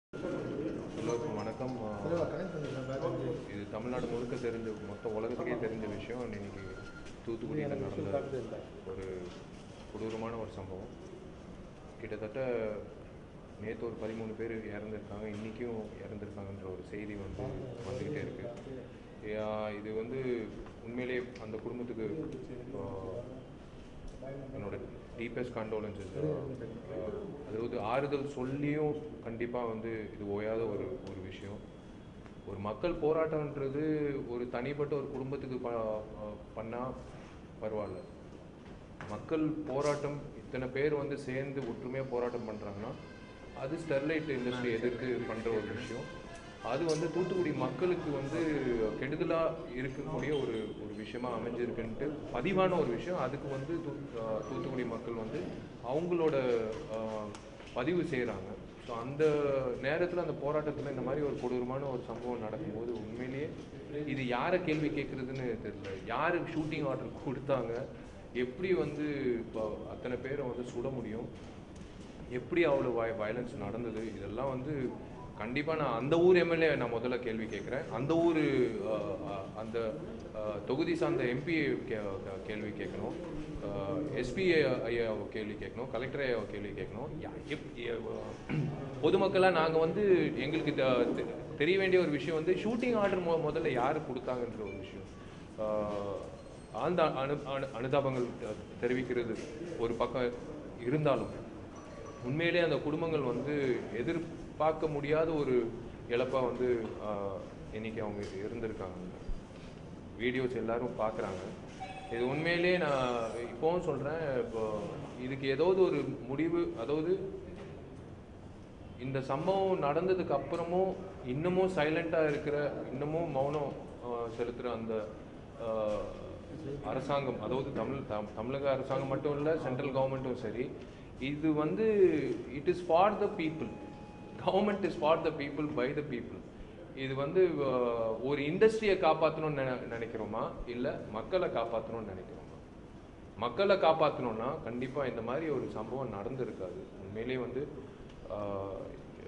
எல்லோருக்கும் வணக்கம் இது தமிழ்நாடு முழுக்க தெரிஞ்ச மொத்த உலகத்துக்கே தெரிஞ்ச விஷயம் இன்னைக்கு தூத்துக்குடியில் நடந்த ஒரு கொடூரமான ஒரு சம்பவம் கிட்டத்தட்ட நேற்று ஒரு பதிமூணு பேர் இறந்துருக்காங்க இன்றைக்கும் இறந்துருக்காங்கன்ற ஒரு செய்தி வந்து வந்துக்கிட்டே இருக்குது இது வந்து உண்மையிலேயே அந்த குடும்பத்துக்கு ஆஹ், என்னோட டீப்பஸ்ட் கண்டோலன்சஸ் அதாவது ஆறுதல் சொல்லியும் கண்டிப்பாக வந்து இது ஓயாத ஒரு ஒரு விஷயம் ஒரு மக்கள் போராட்டம்ன்றது ஒரு தனிப்பட்ட ஒரு குடும்பத்துக்கு ப பண்ணால் பரவாயில்ல மக்கள் போராட்டம் இத்தனை பேர் வந்து சேர்ந்து ஒற்றுமையாக போராட்டம் பண்ணுறாங்கன்னா அது ஸ்டெர்லைட் இண்டஸ்ட்ரி எதிர்த்து பண்ணுற ஒரு விஷயம் அது வந்து தூத்துக்குடி மக்களுக்கு வந்து கெடுதலாக இருக்கக்கூடிய ஒரு ஒரு விஷயமா அமைஞ்சிருக்குன்ட்டு பதிவான ஒரு விஷயம் அதுக்கு வந்து தூ ஆஹ் தூத்துக்குடி மக்கள் வந்து அவங்களோட ஆஹ், பதிவு செய்கிறாங்க ஸோ அந்த நேரத்தில் அந்த போராட்டத்தில் இந்த மாதிரி ஒரு கொடூரமான ஒரு சம்பவம் நடக்கும்போது உண்மையிலேயே இது யாரை கேள்வி கேட்குறதுன்னு தெரியல யாரு ஷூட்டிங் ஆர்டர் கொடுத்தாங்க எப்படி வந்து இப்போ அத்தனை பேரை வந்து சுட முடியும் எப்படி அவ்வளோ வய வயலன்ஸ் நடந்தது இதெல்லாம் வந்து கண்டிப்பாக நான் அந்த ஊர் எம்எல்ஏ நான் முதல்ல கேள்வி கேட்குறேன் அந்த ஊர் அஹ், அஹ், அந்த அஹ், தொகுதி சார்ந்த எம்பி கேள்வி கேட்கணும் எஸ்பி ஐயா கேள்வி கேட்கணும் கலெக்டர் ஐயா கேள்வி கேட்கணும் யா- எப்- எ- பொதுமக்களாக நாங்கள் வந்து எங்களுக்கு தெ- தெ- தெரிய வேண்டிய ஒரு விஷயம் வந்து ஷூட்டிங் ஆர்டர் மொ முதல்ல யார் கொடுத்தாங்கன்ற ஒரு விஷயம் ஆஹ், ஆழ்ந்த அனு அனு அனுதாபங்கள் தெ- தெரிவிக்கிறது ஒரு பக்கம் இருந்தாலும் உண்மையிலே அந்த குடும்பங்கள் வந்து எதிர்பார்க்க முடியாத ஒரு இழப்பாக வந்து ஆஹ், இன்னைக்கு அவங்க இருந்திருக்காங்க வீடியோஸ் எல்லாரும் பார்க்குறாங்க இது உண்மையிலே நான் இப்போவும் சொல்கிறேன் இப்போ இதுக்கு ஏதாவது ஒரு முடிவு அதாவது இந்த சம்பவம் நடந்ததுக்கு அப்புறமும் இன்னமும் சைலண்ட்டாக இருக்கிற இன்னமும் மௌனம் ஆஹ், செலுத்துகிற அந்த ஆஹ், அரசாங்கம் அதாவது தமிழ் தம்- தமிழக அரசாங்கம் மட்டும் இல்லை சென்ட்ரல் கவர்மெண்ட்டும் சரி இது வந்து it is for the people government is for the people by the people இது வந்து ஆஹ், ஒரு இண்டஸ்ட்ரியை காப்பாற்றணும்னு நினை நினைக்கிறோமா இல்லை மக்களை காப்பாற்றணும்னு நினைக்கிறோமா மக்களை காப்பாற்றணும்னா கண்டிப்பாக இந்த மாதிரி ஒரு சம்பவம் நடந்திருக்காது உண்மையிலேயே வந்து ஆஹ்,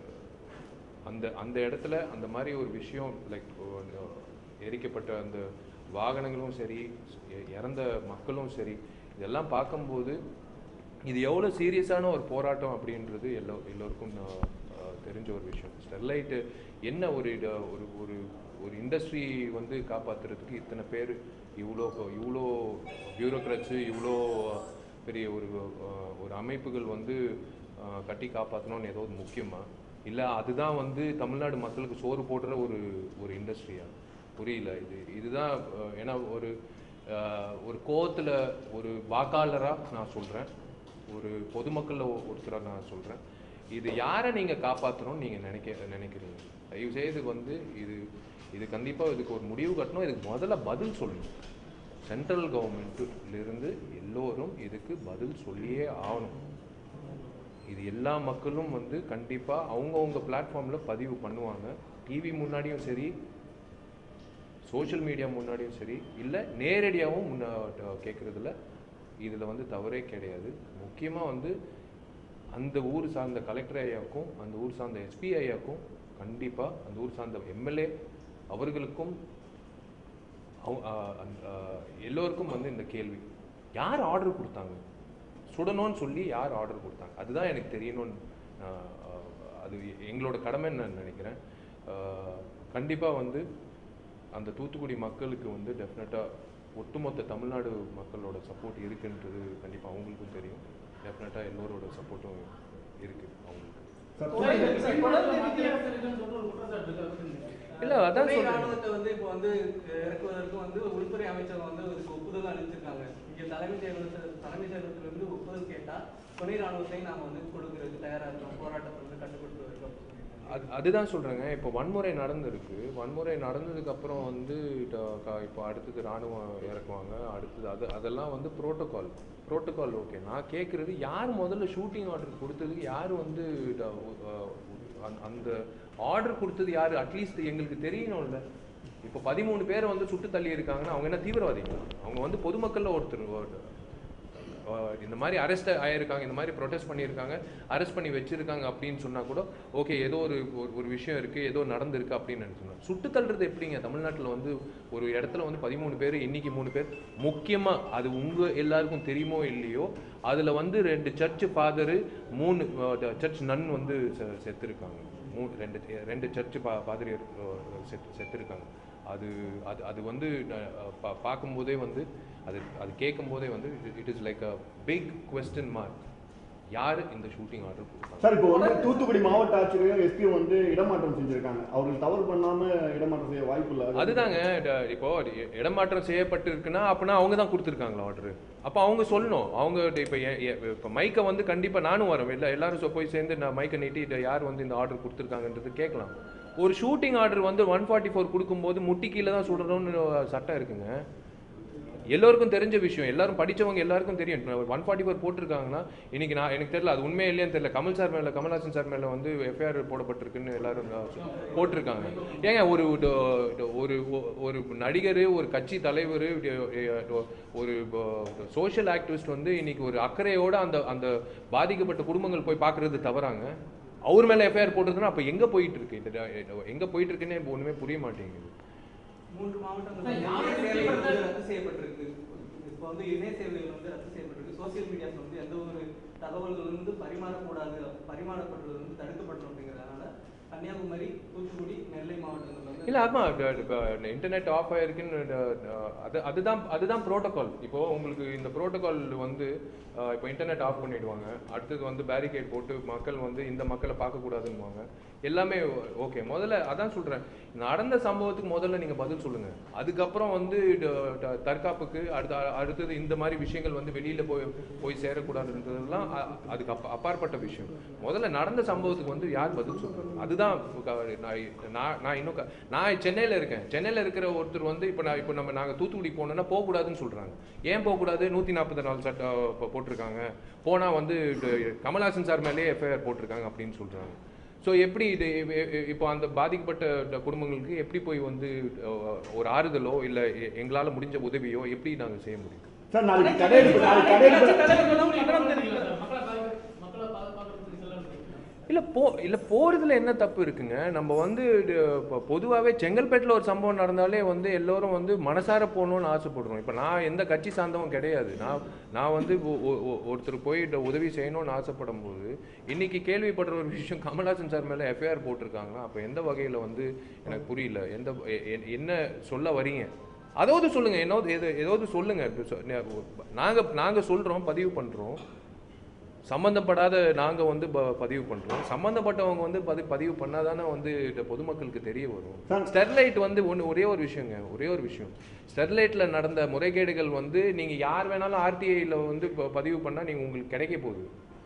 அந்த அந்த இடத்துல அந்த மாதிரி ஒரு விஷயம் லைக் எரிக்கப்பட்ட அந்த வாகனங்களும் சரி இ- இறந்த மக்களும் சரி இதெல்லாம் பார்க்கும்போது இது எவ்வளோ சீரியஸான ஒரு போராட்டம் அப்படின்றது எல்லோ எல்லோருக்கும் ஆஹ், ஆஹ், தெரிஞ்ச ஒரு விஷயம் ஸ்டெர்லைட்டு என்ன ஒரு இட- ஒரு ஒரு ஒரு இண்டஸ்ட்ரி வந்து காப்பாற்றுறதுக்கு இத்தனை பேர் இவ்வளோ இவ்வளோ பியூரோக்ராட்ஸு இவ்வளோ பெரிய ஒரு ஆஹ், ஒரு அமைப்புகள் வந்து ஆஹ், கட்டி காப்பாற்றணும்னு ஏதாவது முக்கியமா இல்லை அதுதான் வந்து தமிழ்நாடு மக்களுக்கு சோறு போடுற ஒரு ஒரு இண்டஸ்ட்ரியா புரியல இது இதுதான் ஆஹ், ஏன்னா ஒரு ஆஹ், ஒரு கோவத்தில் ஒரு வாக்காளராக நான் சொல்கிறேன் ஒரு பொதுமக்களில் ஒருத்தராக நான் சொல்கிறேன் இது யாரை நீங்கள் காப்பாற்றணும்னு நீங்கள் நினைக்க நினைக்கிறீங்க தயவு செய்து வந்து இது இது கண்டிப்பாக இதுக்கு ஒரு முடிவு கட்டணும் இதுக்கு முதல்ல பதில் சொல்லணும் சென்ட்ரல் கவர்மெண்ட்டிலிருந்து எல்லோரும் இதுக்கு பதில் சொல்லியே ஆகணும் இது எல்லா மக்களும் வந்து கண்டிப்பாக அவங்கவுங்க பிளாட்ஃபார்மில் பதிவு பண்ணுவாங்க டிவி முன்னாடியும் சரி சோஷியல் மீடியா முன்னாடியும் சரி இல்லை நேரடியாகவும் முன்னா கேட்குறதுல இதில் வந்து தவறே கிடையாது முக்கியமாக வந்து அந்த ஊர் சார்ந்த கலெக்டர் ஐயாவுக்கும் அந்த ஊர் சார்ந்த எஸ்பி ஐயாவுக்கும் கண்டிப்பாக அந்த ஊர் சார்ந்த எம்எல்ஏ அவர்களுக்கும் அவ- ஆ, அந்த, ஆ, எல்லோருக்கும் வந்து இந்த கேள்வி யார் ஆர்டர் கொடுத்தாங்க சுடணும்னு சொல்லி யார் ஆர்டர் கொடுத்தாங்க அதுதான் எனக்கு தெரியணும்னு நான், ஆ, அது எங்களோட கடமைன்னு நான் நினைக்கிறேன் கண்டிப்பாக வந்து அந்த தூத்துக்குடி மக்களுக்கு வந்து டெஃபினட்டாக ஒட்டுமொத்த தமிழ்நாடு மக்களோட சப்போர்ட் இருக்குன்றது கண்டிப்பாக அவங்களுக்கும் தெரியும் டெஃபினட்டாக எல்லோரோட சப்போர்ட்டும் இருக்குது அவங்களுக்கு இல்ல, அதான் துணை சொல்றேன். ராணுவத்தை வந்து இப்போ வந்து அஹ், இறக்குவதற்கு வந்து உள்துறை அமைச்சர் வந்து அதுக்கு ஒப்புதல் அளிச்சிருக்காங்க இங்க தலைமை செயலகத்தில் தலைமை செயலகத்துல இருந்து ஒப்புதல் கேட்டா துணை ராணுவத்தை நாம வந்து கொடுக்கறதுக்கு தயாரா இருக்கோம் போராட்டத்தை வந்து கட்டுப்படுத்த இருக்கோம் அது அதுதான் சொல்கிறேங்க இப்போ வன்முறை நடந்திருக்கு வன்முறை நடந்ததுக்கு அப்புறம் வந்து ட- க- இப்போ அடுத்தது ராணுவம் இறக்குவாங்க அடுத்தது அது அதெல்லாம் வந்து ப்ரோட்டோகால் ப்ரோட்டோகால் ஓகே நான் கேட்குறது யார் முதல்ல ஷூட்டிங் ஆர்டர் கொடுத்ததுக்கு யார் வந்து ட- அஹ் அந்த- அந்த ஆர்டர் கொடுத்தது யார் அட்லீஸ்ட் எங்களுக்கு தெரியணும்ல இப்போ பதிமூணு பேரை வந்து சுட்டு தள்ளி இருக்காங்கன்னா அவங்க என்ன தீவிரவாதிகளா அவங்க வந்து பொதுமக்களில் ஒருத்தர் ஒரு- அஹ், இந்த மாதிரி அரெஸ்ட் ஆயிருக்காங்க இந்த மாதிரி ப்ரொடெஸ்ட் பண்ணியிருக்காங்க அரெஸ்ட் பண்ணி வச்சிருக்காங்க அப்படின்னு சொன்னா கூட ஓகே ஏதோ ஒரு ஒரு- ஒரு விஷயம் இருக்கு ஏதோ நடந்திருக்கு அப்படின்னு நினைச்சோம் சுட்டு தள்ளுறது எப்படிங்க தமிழ்நாட்டில் வந்து ஒரு இடத்துல வந்து பதிமூணு பேர் இன்னைக்கு மூணு பேர் முக்கியமா அது உங்க எல்லாருக்கும் தெரியுமோ இல்லையோ அதுல வந்து ரெண்டு சர்ச் ஃபாதரு மூணு சர்ச் நன் வந்து செ- செத்துருக்காங்க மூ ரெண்டு ரெண்டு சர்ச் பா பாதிரியர் அஹ், செத்து செத்துருக்காங்க அது அது அது வந்து நான், அஹ், பா பார்க்கும்போதே வந்து அது அது கேட்கும்போதே வந்து it is like a big question mark யார் இந்த ஷூட்டிங் ஆர்டர் கொடுத்தாங்க சார் இப்போ வந்து தூத்துக்குடி மாவட்ட ஆட்சியரையும் எஸ்பியும் வந்து இடமாற்றம் செஞ்சிருக்காங்க அவர்கள் தவறு பண்ணாம இடமாற்றம் செய்ய வாய்ப்பு இல்லை அதுதாங்க ட- இப்போ இ- இடமாற்றம் செய்யப்பட்டு இருக்குன்னா அப்படின்னா அவங்க தான் கொடுத்துருக்காங்களா ஆர்டர் அப்போ அவங்க சொல்லணும் அவங்க இப்போ இப்போ மைக்கை வந்து கண்டிப்பாக நானும் வரேன் இல்லை எல்லாரும் சொ- போய் சேர்ந்து நான் மைக்கை நீட்டி இதை யார் வந்து இந்த ஆர்டர் கொடுத்துருக்காங்கன்றது கேட்கலாம் ஒரு ஷூட்டிங் ஆர்டர் வந்து ஒன் ஃபார்ட்டி ஃபோர் கொடுக்கும்போது முட்டி கீழே தான் சுடணும்னு சட்டம் இருக்குங்க எல்லோருக்கும் தெரிஞ்ச விஷயம் எல்லாரும் படிச்சவங்க எல்லாருக்கும் தெரியும் ஒன் ஃபார்ட்டி ஃபோர் போட்டிருக்காங்கன்னா இன்னைக்கு நான் எனக்கு தெரியல அது உண்மை இல்லையான்னு தெரியல கமல் சார் மேல கமல்ஹாசன் சார் மேல வந்து எஃப்ஐஆர் போடப்பட்டிருக்குன்னு எல்லாரும் அஹ், போட்டிருக்காங்க ஏங்க ஒரு ட- ஒரு ஒரு நடிகர் ஒரு கட்சி தலைவர் ஒரு சோஷியல் ஆக்டிவிஸ்ட் வந்து இன்னைக்கு ஒரு அக்கறையோட அந்த அந்த பாதிக்கப்பட்ட குடும்பங்கள் போய் பார்க்கறது தவறாங்க அவர் மேல எஃப்ஐஆர் போட்டிருக்குன்னா அப்ப எங்க போயிட்டு இருக்கு இது எங்க போயிட்டு இருக்குன்னே இப்போ ஒண்ணுமே புரிய மாட்டேங்குது மூன்று மாவட்டங்கள் சார், யாரும் இணைய சேவைகள் வந்து செய்யப்பட்ட- ரத்து செய்யப்பட்டிருக்கு இப்போ வந்து இணைய சேவைகள் வந்து ரத்து செய்யப்பட்டிருக்கு சோசியல் மீடியாஸ் வந்து எந்த ஒரு தகவல்கள் வந்து பரிமாறக்கூடாது பரிமாறப்படுறது வந்து தடுக்கப்பட்டோம் அப்படிங்கிறதுனால கன்னியாகுமரி தூத்துக்குடி நெல்லை மாவட்டங்கள் வந்து இல்ல ஆமா இன்டர்நெட் ஆஃப் ஆயிருக்குன்னு ட- ட- அது அதுதான் அதுதான் ப்ரோட்டோகால் இப்போ உங்களுக்கு இந்த ப்ரோட்டோகால் வந்து அஹ், இப்போ இன்டர்நெட் ஆஃப் பண்ணிடுவாங்க அடுத்தது வந்து பேரிகேட் போட்டு மக்கள் வந்து இந்த மக்களை பார்க்கக்கூடாதுன்னுவாங்க எல்லாமே ஓகே முதல்ல அதான் சொல்றேன் நடந்த சம்பவத்துக்கு முதல்ல நீங்க பதில் சொல்லுங்க அதுக்கப்புறம் வந்து ட- ட- தற்காப்புக்கு அடுத்த அடுத்தது இந்த மாதிரி விஷயங்கள் வந்து வெளியில போய் போய் சேரக்கூடாதுன்றதெல்லாம் அ- அதுக்கு அப்ப அப்பாற்பட்ட விஷயம் முதல்ல நடந்த சம்பவத்துக்கு வந்து யார் பதில் சொல்றது அதுதான் க- நான் நான் நான் இன்னும் க- நான் சென்னையில் இருக்கேன் சென்னையில் இருக்கிற ஒருத்தர் வந்து இப்போ நான் இப்போ நம்ம நாங்கள் தூத்துக்குடி போனோம்னா போகக்கூடாதுன்னு சொல்கிறாங்க ஏன் போகக்கூடாது நூற்றி நாற்பத்தி நாலு சட்டம் இப்போ போட்டிருக்காங்க போனால் வந்து இது கமல்ஹாசன் சார் மேலேயே எஃப்ஐஆர் போட்டிருக்காங்க அப்படின்னு சொல்கிறாங்க ஸோ எப்படி இது இ- இ- இப்போ அந்த பாதிக்கப்பட்ட ட- குடும்பங்களுக்கு எப்படி போய் வந்து அஹ், ஒரு ஆறுதலோ இல்லை எங்களால் முடிஞ்ச உதவியோ எப்படி நாங்கள் செய்ய முடியும் சார் நாளைக்கு கடையெடுப்பு நாளைக்கு கடையெடுப்பு தலைவர்களும் கண்டனம் தெரிவிக்கல. மக்களை பாக்க- மக்களை பாதுகாக்கிறதுக்கு செல்லணும் இல்லை போ இல்லை போகிறதுல என்ன தப்பு இருக்குங்க நம்ம வந்து பொதுவாகவே செங்கல்பேட்டில் ஒரு சம்பவம் நடந்தாலே வந்து எல்லோரும் வந்து மனசார போகணும்னு ஆசைப்படுறோம் இப்போ நான் எந்த கட்சி சார்ந்தவன் கிடையாது நான் நான் வந்து ஒ- ஒ- ஒ- ஒருத்தர் போய் இந்த உதவி செய்யணும்னு ஆசைப்படும் போது இன்னைக்கு கேள்விப்படுற ஒரு விஷயம் கமல்ஹாசன் சார் மேலே எஃப்ஐஆர் போட்டிருக்காங்கன்னா அப்போ எந்த வகையில் வந்து எனக்கு புரியல எந்த எ- எ- என்ன சொல்ல வரீங்க அதாவது சொல்லுங்க என்னோது எது ஏதாவது சொல்லுங்க இப்ப சொ- நே- நாங்க நாங்க சொல்றோம் பதிவு பண்றோம் சம்மந்தப்படாத நாங்க வந்து ப- பதிவு பண்றோம் சம்மந்தப்பட்டவங்க வந்து பதி பதிவு பண்ணாதானே வந்து இந்த பொதுமக்களுக்கு தெரிய வரும் சார். ஸ்டெர்லைட் வந்து ஒன்று ஒரே ஒரு விஷயங்க ஒரே ஒரு விஷயம் ஸ்டெர்லைட்ல நடந்த முறைகேடுகள் வந்து நீங்க யார் வேணாலும் ஆர்டிஐல வந்து ப- பதிவு பண்ணா நீங்க உங்களுக்கு கிடைக்க போகுது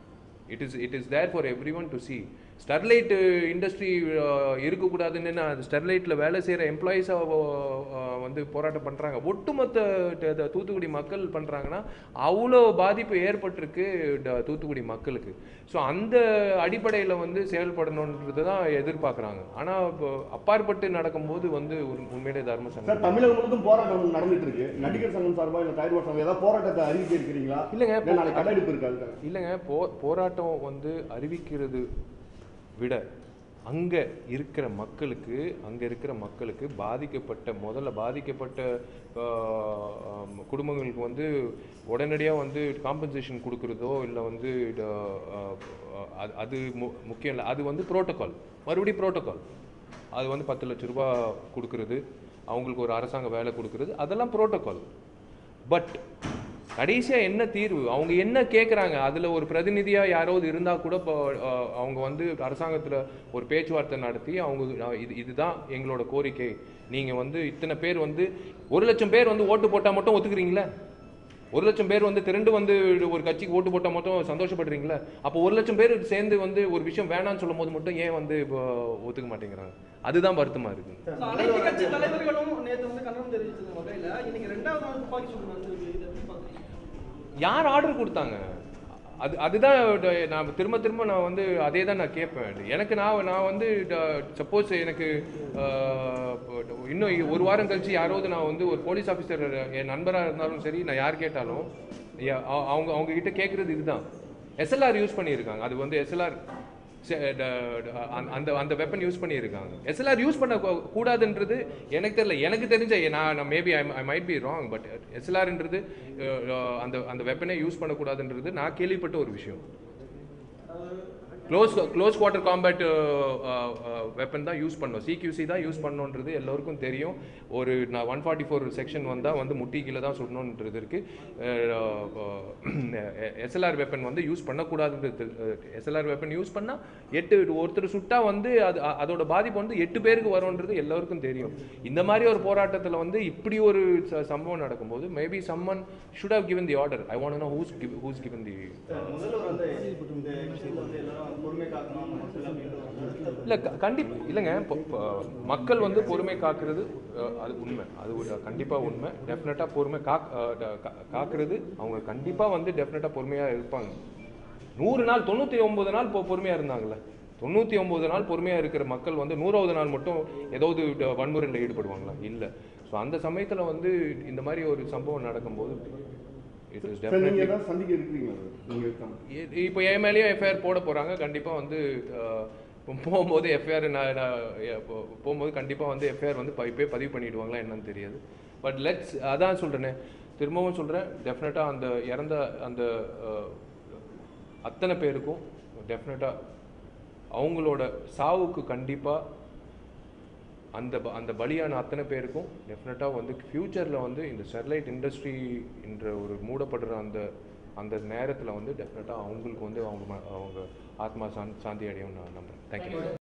it is it is there for everyone to see Sterlite industry இருக்கக்கூடாதுன்னு நான் ஸ்டெர்லைட்டில் வேலை செய்கிற எம்ப்ளாயீஸாக வந்து போராட்டம் பண்ணுறாங்க ஒட்டுமொத்த ட- த- தூத்துக்குடி மக்கள் பண்ணுறாங்கன்னா அவ்வளோ பாதிப்பு ஏற்பட்டிருக்கு ட- தூத்துக்குடி மக்களுக்கு ஸோ அந்த அடிப்படையில் வந்து செயல்படணுன்றது தான் எதிர்பார்க்குறாங்க ஆனால் இப்போ அப்பாற்பட்டு நடக்கும்போது வந்து ஒரு உண்மையிலே தர்ம சார் சங்கம் தமிழகம் முழுவதும் போராட்டம் நடந்துட்டு இருக்கு நடிகர் சங்கம் சார்பா இல்ல தயாரிப்பாளர் சங்கம் ஏதாவது போராட்டத்தை அறிவிக்க இருக்கிறீங்களா இல்லைங்க, இல்ல நாளைக்கு கடையெடுப்பு இருக்காது இல்லைங்க போ போராட்டம் வந்து அறிவிக்கிறது விட அங்கே இருக்கிற மக்களுக்கு அங்கே இருக்கிற மக்களுக்கு பாதிக்கப்பட்ட முதல்ல பாதிக்கப்பட்ட ஆஹ், ஆம், குடும்பங்களுக்கு வந்து உடனடியாக வந்து காம்பன்சேஷன் கொடுக்குறதோ இல்லை வந்து இது, ஆஹ், ஆஹ், அது அது மு முக்கியம் இல்லை அது வந்து ப்ரோட்டோகால் மறுபடியும் ப்ரோட்டோகால் அது வந்து பத்து லட்ச ரூபா கொடுக்குறது அவங்களுக்கு ஒரு அரசாங்க வேலை கொடுக்குறது அதெல்லாம் ப்ரோட்டோகால் பட் கடைசியாக என்ன தீர்வு அவங்க என்ன கேட்குறாங்க அதில் ஒரு பிரதிநிதியாக யாராவது இருந்தால் கூட இப்போ அஹ், அவங்க வந்து அரசாங்கத்தில் ஒரு பேச்சுவார்த்தை நடத்தி அவங்க நான் இது இதுதான் எங்களோட கோரிக்கை நீங்கள் வந்து இத்தனை பேர் வந்து ஒரு லட்சம் பேர் வந்து ஓட்டு போட்டால் மட்டும் ஒத்துக்கிறீங்களா ஒரு லட்சம் பேர் வந்து திரண்டு வந்து ஒரு கட்சிக்கு ஓட்டு போட்டால் மட்டும் சந்தோஷப்படுறீங்களா அப்போ ஒரு லட்சம் பேர் சேர்ந்து வந்து ஒரு விஷயம் வேணாம்னு சொல்லும் போது மட்டும் ஏன் வந்து இப்போ ஒத்துக்க மாட்டேங்கிறாங்க அதுதான் வருத்தமாக இருக்குது So, அனைத்து கட்சி தலைவர்களும் நேத்து வந்து கண்டனம் தெரிவிச்சது வகையில இன்னைக்கு ரெண்டாவது நாள் துப்பாக்கி சூடு நடந்திருக்கு இதை எப்படி பாக்குறீங்க யார் ஆர்டர் கொடுத்தாங்க அது அதுதான் ட- நான் திரும்ப திரும்ப நான் வந்து அதே தான் நான் கேட்பேன் எனக்கு நான் நான் வந்து சப்போஸ் எனக்கு ஆஹ், இன்னும் ஒரு வாரம் கழிச்சு யாராவது நான் வந்து ஒரு போலீஸ் ஆஃபீஸர் என் நண்பராக இருந்தாலும் சரி நான் யார் கேட்டாலும் Yeah, அவ- அவங்க அவங்க கிட்ட கேட்குறது இதுதான் எஸ்எல்ஆர் யூஸ் பண்ணியிருக்காங்க அது வந்து எஸ்எல்ஆர் அந்த அந்த வெப்பன் யூஸ் பண்ணியிருக்காங்க எஸ்எல்ஆர் யூஸ் பண்ண கூ- கூடாதுன்றது எனக்கு தெரியல எனக்கு தெரிஞ்ச நான் நான் maybe I might be wrong but எஸ்எல்ஆர்ன்றது அந்த அந்த வெப்பனை யூஸ் பண்ணக்கூடாதுன்றது நான் கேள்விப்பட்ட ஒரு விஷயம் close close quarter combat weapon தான் யூஸ் பண்ணோம் சிக்யூசி தான் யூஸ் பண்ணோன்றது எல்லோருக்கும் தெரியும் ஒரு நான் ஒன் ஃபார்ட்டி ஃபோர் செக்ஷன் வந்தால் வந்து முட்டி கீழே தான் சுடணுன்றது இருக்குது எஸ்எல்ஆர் வெப்பன் வந்து யூஸ் பண்ணக்கூடாதுன்றது எஸ்எல்ஆர் வெப்பன் யூஸ் பண்ணால் எட்டு ஒருத்தர் சுட்டா வந்து அது அ- அதோட பாதிப்பு வந்து எட்டு பேருக்கு வரும்ன்றது எல்லோருக்கும் தெரியும் இந்த மாதிரி ஒரு போராட்டத்தில் வந்து இப்படி ஒரு ச- சம்பவம் நடக்கும்போது maybe someone should have given the order I want know who's who's given the முதல்வர் வந்து இந்த விஷயத்துல வந்து எல்லாரும் பொறுமை காக்கணும் மக்கள் அப்படின்ற ஒரு இல்லை கண்டிப்பாக இல்லைங்க இப்போ இப்போ மக்கள் வந்து பொறுமை காக்கிறது அஹ், அது உண்மை அது கண்டிப்பாக உண்மை டெஃபினட்டாக பொறுமை காக் அஹ், ட- கா- காக்கிறது அவங்க கண்டிப்பாக வந்து டெஃபினட்டாக பொறுமையாக இருப்பாங்க நூறு நாள் தொண்ணூற்றி ஒம்பது நாள் பொ பொறுமையாக இருந்தாங்கல்ல தொண்ணூற்றி ஒம்பது நாள் பொறுமையாக இருக்கிற மக்கள் வந்து நூறாவது நாள் மட்டும் ஏதாவது ட- வன்முறையில் ஈடுபடுவாங்களா இல்லை ஸோ அந்த சமயத்தில் வந்து இந்த மாதிரி ஒரு சம்பவம் நடக்கும்போது இட் இஸ் சார் நீங்க டெஃபினெட்லி ஏதாவது சந்திக்க இருக்கிறீங்களா சார் நீங்க இருக்காம இ- இப்போ என் மேலேயும் எஃப்ஐஆர் போட போகிறாங்க கண்டிப்பாக வந்து அஹ், இப்போ போகும்போது எஃப்ஐஆர் நான் நான் எ- போ- போகும்போது கண்டிப்பாக வந்து எஃப்ஐஆர் வந்து ப- இப்போயே பதிவு பண்ணிடுவாங்களா என்னன்னு தெரியாது பட் லெட்ஸ் அதான் சொல்கிறேனே திரும்பவும் சொல்கிறேன் டெஃபினட்டாக அந்த இறந்த அந்த அஹ், அத்தனை பேருக்கும் டெஃபினட்டாக அவங்களோட சாவுக்கு கண்டிப்பாக அந்த ப- அந்த பலியான அத்தனை பேருக்கும் டெஃபினட்டாக வந்து ஃப்யூச்சரில் வந்து இந்த ஸ்டெர்லைட் இண்டஸ்ட்ரி என்ற ஒரு மூடப்படுற அந்த அந்த நேரத்தில் வந்து டெஃபினட்டாக அவங்களுக்கு வந்து அவங்க ம- அவங்க ஆத்மா சாந்தி சாந்தி அடையும் நான் நம்புறேன் தேங்க்யூ